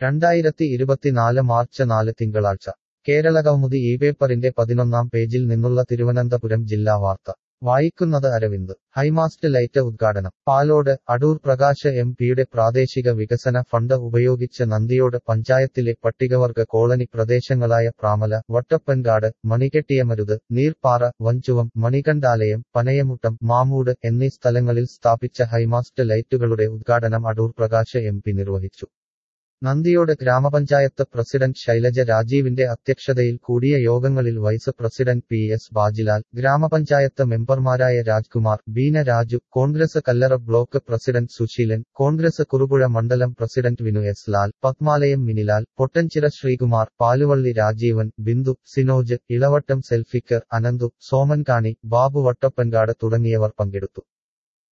രണ്ടായിരത്തി ഇരുപത്തിനാല് മാർച്ച് നാല് തിങ്കളാഴ്ച കേരളകൗമുദി ഈ പേപ്പറിന്റെ പതിനൊന്നാം പേജിൽ നിന്നുള്ള തിരുവനന്തപുരം ജില്ലാ വാർത്ത വായിക്കുന്നത് അരവിന്ദ് ഹൈമാസ്റ്റ് ലൈറ്റ് ഉദ്ഘാടനം പാലോട് അടൂർ പ്രകാശ് എം പിയുടെ പ്രാദേശിക വികസന ഫണ്ട് ഉപയോഗിച്ച് നന്ദിയോട് പഞ്ചായത്തിലെ പട്ടികവർഗ കോളനി പ്രദേശങ്ങളായ പ്രാമല വട്ടപ്പൻകാട് മണികെട്ടിയമരുത് നീർപ്പാറ വഞ്ചുവം മണികണ്ഠാലയം പനയമുട്ടം മാമൂട് എന്നീ സ്ഥലങ്ങളിൽ സ്ഥാപിച്ച ഹൈമാസ്റ്റ് ലൈറ്റുകളുടെ ഉദ്ഘാടനം അടൂർ പ്രകാശ് എം പി നിർവഹിച്ചു നന്ദിയോട് ഗ്രാമപഞ്ചായത്ത് പ്രസിഡന്റ് ശൈലജ രാജീവിന്റെ അധ്യക്ഷതയിൽ കൂടിയ യോഗങ്ങളിൽ vice president P S Bajilal ഗ്രാമപഞ്ചായത്ത് മെമ്പർമാരായ Rajkumar Beena Raju Congress Kallara block president Susheelan Congress Kurupuzha മണ്ഡലം പ്രസിഡന്റ് വിനു എസ് ലാൽ പത്മാലയം മിനിലാൽ പൊട്ടൻചിറ ശ്രീകുമാർ പാലുവള്ളി രാജീവൻ ബിന്ദു സിനോജ് ഇളവട്ടം സെൽഫിക്കർ അനന്തു സോമൻകാണി ബാബു വട്ടപ്പൻകാട് തുടങ്ങിയവർ പങ്കെടുത്തു